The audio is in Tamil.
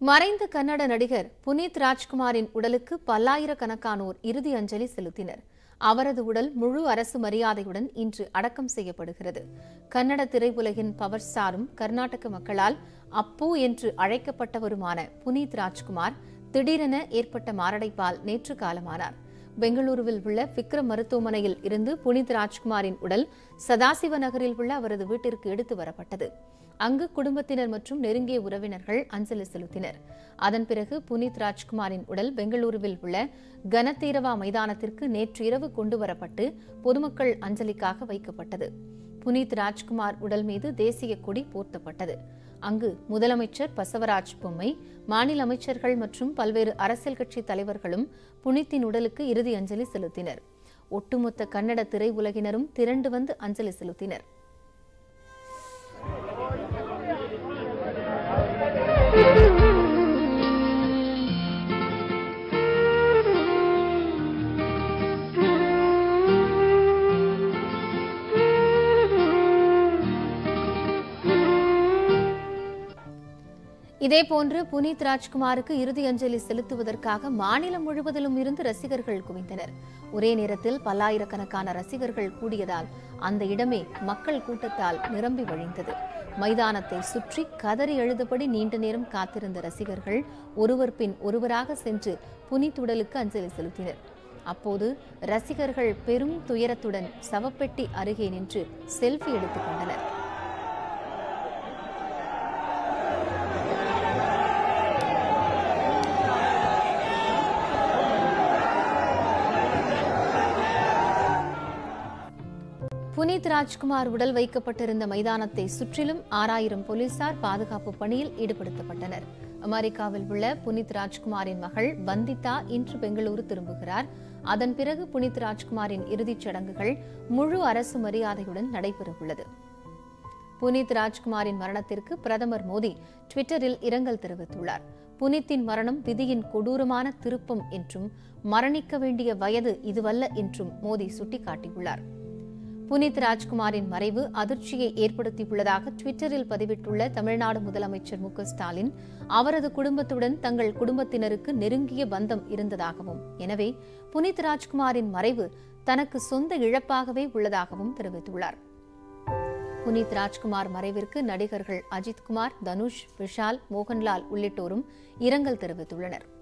மறைந்த கன்னட நடிகர் புனீத் ராஜ்குமாரின் உடலுக்கு பல்லாயிரக்கணக்கானோர் இறுதி அஞ்சலி செலுத்தினர் அவரது உடல் முழு அரசு மரியாதையுடன் இன்று அடக்கம் செய்யப்படுகிறது கன்னட திரையுலகின் பவர் ஸ்டாரும் கர்நாடக மக்களால் அப்பு என்று அழைக்கப்பட்டவருமான புனீத் ராஜ்குமார் திடீரென ஏற்பட்ட மாரடைப்பால் நேற்று காலமானார் பெங்களூருவில் உள்ள விக்ரம் மருத்துவமனையில் இருந்து புனித் ராஜ்குமாரின் உடல் சதாசிவ நகரில் உள்ள அவரது வீட்டிற்கு எடுத்து வரப்பட்டது அங்கு குடும்பத்தினர் மற்றும் நெருங்கிய உறவினர்கள் அஞ்சலி செலுத்தினர் அதன் பிறகு புனித் ராஜ்குமாரின் உடல் பெங்களூருவில் உள்ள கனதீரவா மைதானத்திற்கு நேற்று இரவு கொண்டு வரப்பட்டு பொதுமக்கள் அஞ்சலிக்காக வைக்கப்பட்டது புனித் ராஜ்குமார் உடல் மீது தேசிய கொடி போர்த்தப்பட்டது அங்கு முதலமைச்சர் பசவராஜ் பொம்மை மாநில அமைச்சர்கள் மற்றும் பல்வேறு அரசியல் கட்சி தலைவர்களும் புனித்தின் உடலுக்கு இறுதி அஞ்சலி செலுத்தினர் ஒட்டுமொத்த கன்னட திரையுலகினரும் திரண்டு வந்து அஞ்சலி செலுத்தினர் இதேபோன்று புனீத் ராஜ்குமாருக்கு இறுதி அஞ்சலி செலுத்துவதற்காக மாநிலம் முழுவதிலும் இருந்து ரசிகர்கள் குவிந்தனர் ஒரே நேரத்தில் பல்லாயிரக்கணக்கான ரசிகர்கள் கூடியதால் அந்த இடமே மக்கள் கூட்டத்தால் நிரம்பி வழிந்தது மைதானத்தை சுற்றி கதறி எழுதபடி நீண்ட நேரம் காத்திருந்த ரசிகர்கள் ஒருவர் பின் ஒருவராக சென்று புனித் உடலுக்கு அஞ்சலி செலுத்தினர் அப்போது ரசிகர்கள் பெரும் துயரத்துடன் சவப்பெட்டி அருகே நின்று செல்ஃபி எடுத்துக் கொண்டனர் புனீத் ராஜ்குமார் உடல் வைக்கப்பட்டிருந்த மைதானத்தை சுற்றிலும் ஆறாயிரம் போலீசார் பாதுகாப்பு பணியில் ஈடுபடுத்தப்பட்டனர் அமெரிக்காவில் உள்ள புனித் ராஜ்குமாரின் மகள் வந்திதா இன்று பெங்களூரு திரும்புகிறார் அதன் பிறகு புனித் ராஜ்குமாரின் இறுதிச் சடங்குகள் முழு அரசு மரியாதையுடன் நடைபெறவுள்ளது புனித் ராஜ்குமாரின் மரணத்திற்கு பிரதமர் மோடி ட்விட்டரில் இரங்கல் தெரிவித்துள்ளார் புனித்தின் மரணம் விதியின் கொடூரமான திருப்பம் என்றும் மரணிக்க வேண்டிய வயது இதுவல்ல என்றும் மோடி சுட்டிக்காட்டியுள்ளார் புனித் ராஜ்குமாரின் மறைவு அதிர்ச்சியை ஏற்படுத்தியுள்ளதாக ட்விட்டரில் பதிவிட்டுள்ள தமிழ்நாடு முதலமைச்சர் மு ஸ்டாலின் அவரது குடும்பத்துடன் தங்கள் குடும்பத்தினருக்கு நெருங்கிய பந்தம் இருந்ததாகவும் எனவே புனித் ராஜ்குமாரின் மறைவு தனக்கு சொந்த இழப்பாகவே உள்ளதாகவும் தெரிவித்துள்ளார் புனித் ராஜ்குமார் மறைவிற்கு நடிகர்கள் அஜித்குமார் தனுஷ் விஷால் மோகன்லால் உள்ளிட்டோரும் இரங்கல் தெரிவித்துள்ளனர்